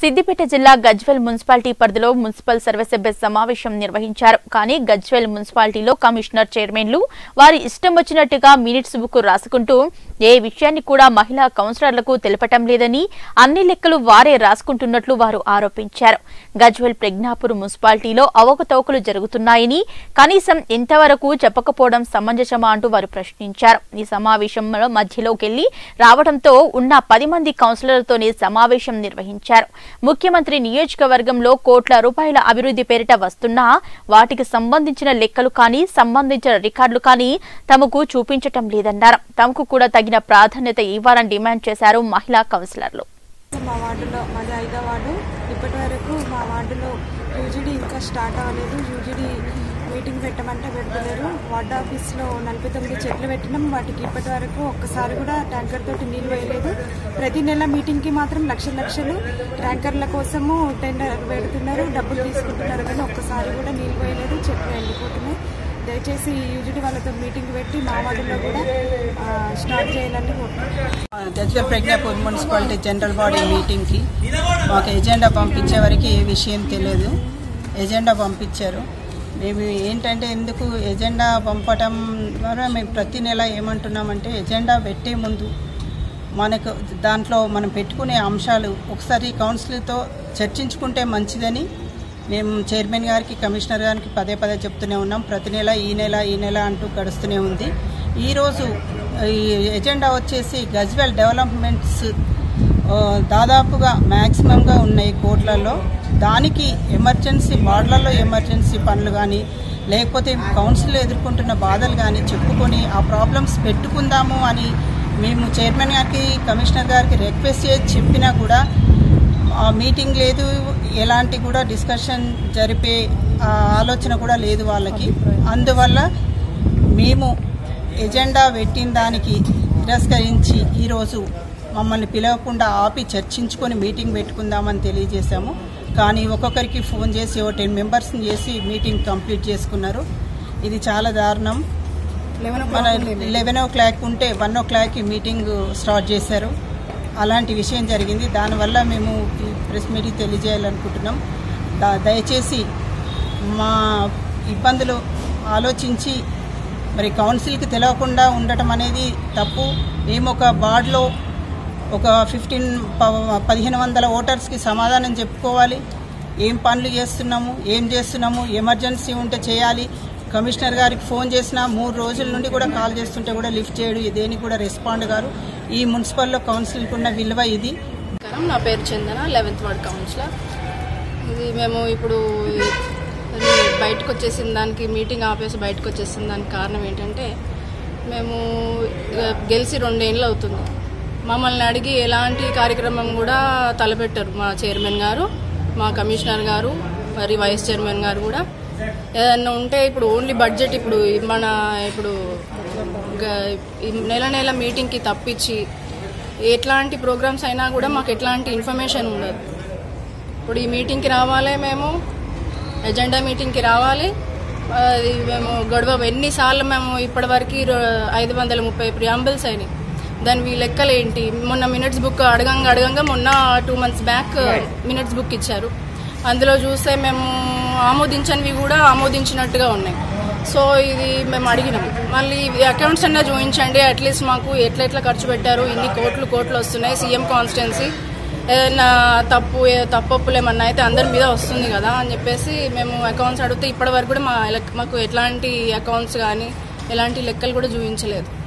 సిద్దిపేట జిల్లా గజ్వెల్ మున్సిపాలిటీ పరిధిలో మున్సిపల్ సర్వసభ్య సమావేశం నిర్వహించారు కానీ గజ్వెల్ మున్సిపాలిటీలో కమిషనర్ చైర్మన్లు వారి ఇష్టం వచ్చినట్టుగా మినిట్స్ బుక్ రాసుకుంటూ ఏ విషయాన్ని కూడా మహిళా కౌన్సిలర్లకు తెలపటం లేదని అన్ని లెక్కలు వారే రాసుకుంటున్నట్లు వారు ఆరోపించారు గజ్వెల్ ప్రజ్ఞాపూర్ మున్సిపాలిటీలో అవకతవకలు జరుగుతున్నాయని కనీసం ఇంతవరకు చెప్పకపోవడం సమంజసమా అంటూ వారు ప్రశ్నించారు ఈ సమావేశంలో మధ్యలోకెళ్లి రావడంతో ఉన్న పది మంది కౌన్సిలర్లతోనే సమావేశం నిర్వహించారు ముఖ్యమంత్రి నియోజకవర్గంలో కోట్ల రూపాయల అభివృద్ధి పేరిట వస్తున్నా వాటికి సంబంధించిన లెక్కలు కానీ సంబంధించిన రికార్డులు కానీ తమకు చూపించటం లేదన్నారు తమకు కూడా తగిన ప్రాధాన్యత ఇవ్వాలని డిమాండ్ చేశారు మహిళా కౌన్సిలర్లు మా వార్డులో మాది ఐదో వార్డు ఇప్పటి వరకు మా వార్డులో యూజీడీ ఇంకా స్టార్ట్ అవ్వలేదు యూజీడీ మీటింగ్ పెట్టమంటే పెడతలేరు వార్డు ఆఫీస్లో నలభై తొమ్మిది చెట్లు పెట్టినాం వాటికి ఇప్పటి వరకు ఒక్కసారి కూడా ట్యాంకర్ తోటి నీళ్ళు వేయలేదు ప్రతి నెల మీటింగ్కి మాత్రం లక్షల లక్షలు ట్యాంకర్ల కోసము టెండర్ పెడుతున్నారు డబ్బులు తీసుకుంటున్నారు కానీ ఒక్కసారి కూడా నీళ్ళు వేయలేదు చెట్లు ఎండిపోతున్నాయి దయచేసి యూజీడీ వాళ్ళతో మీటింగ్ పెట్టి మా వార్డులో కూడా ఆ, స్టార్ట్ చేయాలని కోరుతున్నాను Gajwel Prajnapur municipality general body మీటింగ్కి మాకు ఎజెండా పంపించే వరకు ఏ విషయం తెలియదు ఎజెండా పంపించారు మేము ఏంటంటే ఎందుకు ఎజెండా పంపటం ద్వారా మేము ప్రతి నెల ఏమంటున్నామంటే ఎజెండా పెట్టే ముందు మనకు దాంట్లో మనం పెట్టుకునే అంశాలు ఒకసారి కౌన్సిల్తో చర్చించుకుంటే మంచిదని మేము చైర్మన్ గారికి కమిషనర్ గారికి పదే పదే చెప్తూనే ఉన్నాం ప్రతి నెల ఈ నెల ఈ నెల అంటూ గడుస్తూనే ఉంది ఈరోజు ఈ ఎజెండా వచ్చేసి గజ్వెల్ డెవలప్మెంట్స్ ఆ, దాదాపుగా మ్యాక్సిమంగా ఉన్నాయి కోట్లలో దానికి ఎమర్జెన్సీ వార్డులలో ఎమర్జెన్సీ పనులు కానీ లేకపోతే కౌన్సిల్ ఎదుర్కొంటున్న బాధలు కానీ చెప్పుకొని ఆ ప్రాబ్లమ్స్ పెట్టుకుందాము అని మేము చైర్మన్ గారికి కమిషనర్ గారికి రిక్వెస్ట్ చేసి చెప్పినా కూడా ఆ మీటింగ్ లేదు ఎలాంటి కూడా డిస్కషన్ జరిపే ఆ, ఆలోచన కూడా లేదు వాళ్ళకి అందువల్ల మేము ఎజెండా పెట్టిన దానికి తిరస్కరించి ఈరోజు మమ్మల్ని పిలవకుండా ఆపి చర్చించుకొని మీటింగ్ పెట్టుకుందామని తెలియజేశాము కానీ ఒక్కొక్కరికి ఫోన్ చేసి ఓ టెన్ మెంబర్స్ని చేసి మీటింగ్ కంప్లీట్ చేసుకున్నారు ఇది చాలా దారుణం మన లెవెన్ ఓ క్లాక్ ఉంటే వన్ ఓ క్లాక్కి మీటింగ్ స్టార్ట్ చేశారు అలాంటి విషయం జరిగింది దానివల్ల మేము ఈ ప్రెస్ మీటింగ్ తెలియజేయాలనుకుంటున్నాం దా- దయచేసి మా ఇబ్బందులు ఆలోచించి మరి కౌన్సిల్కి తెలియకుండా ఉండటం అనేది తప్పు మేము ఒక వార్డులో ఒక ఫిఫ్టీన్ పదిహేను వందల ఓటర్స్కి సమాధానం చెప్పుకోవాలి ఏం పనులు చేస్తున్నాము ఏం చేస్తున్నాము ఎమర్జెన్సీ ఉంటే చేయాలి కమిషనర్ గారికి ఫోన్ చేసిన మూడు రోజుల నుండి కూడా కాల్ చేస్తుంటే కూడా లిఫ్ట్ చేయడు దేనికి కూడా రెస్పాండ్ గారు ఈ మున్సిపల్లో కౌన్సిల్కి ఉన్న విలువ ఇది నమస్కారం నా పేరు చందన లెవెన్త్ వార్డ్ కౌన్సిలర్ ఇది మేము ఇప్పుడు ఇది బయటకు వచ్చేసిన దానికి మీటింగ్ ఆపేసి బయటకు వచ్చేసిన దానికి కారణం ఏంటంటే మేము ఇక గెలిచి రెండేళ్ళు అవుతుంది మమ్మల్ని అడిగి ఎలాంటి కార్యక్రమం కూడా తలపెట్టారు మా చైర్మన్ గారు మా కమిషనర్ గారు మరి వైస్ చైర్మన్ గారు కూడా ఏదన్నా ఉంటే ఇప్పుడు ఓన్లీ బడ్జెట్ ఇప్పుడు మన ఇప్పుడు గ- ఈ నెల నెల మీటింగ్కి తప్పించి ఎట్లాంటి ప్రోగ్రామ్స్ అయినా కూడా మాకు ఎట్లాంటి ఇన్ఫర్మేషన్ ఉండదు ఇప్పుడు ఈ మీటింగ్కి రావాలి మేము ఎజెండా మీటింగ్కి రావాలి అది మేము గొడవ ఎన్నిసార్లు మేము ఇప్పటివరకు ఐదు వందల ముప్పై ప్రియాంబుల్స్ అయినాయి దాని ఈ లెక్కలు ఏంటి మొన్న మినిట్స్ బుక్ అడగంగా అడగంగా మొన్న two months back minutes book ఇచ్చారు అందులో చూస్తే మేము ఆమోదించనివి కూడా ఆమోదించినట్టుగా ఉన్నాయి సో ఇది మేము అడిగినాం మళ్ళీ అకౌంట్స్ అన్నా చూపించండి అట్లీస్ట్ మాకు ఎట్లా ఎట్లా ఖర్చు పెట్టారు ఇన్ని కోట్లు కోట్లు వస్తున్నాయి సీఎం కాన్స్టిట్యున్సీ ఏదైనా తప్పు ఏ- తప్పొప్పులు ఏమన్నా అయితే అందరి మీద వస్తుంది కదా అని చెప్పేసి మేము అకౌంట్స్ అడిగితే ఇప్పటి వరకు కూడా మా ఎలక్- మాకు ఎట్లాంటి అకౌంట్స్ కానీ ఎలాంటి లెక్కలు కూడా చూపించలేదు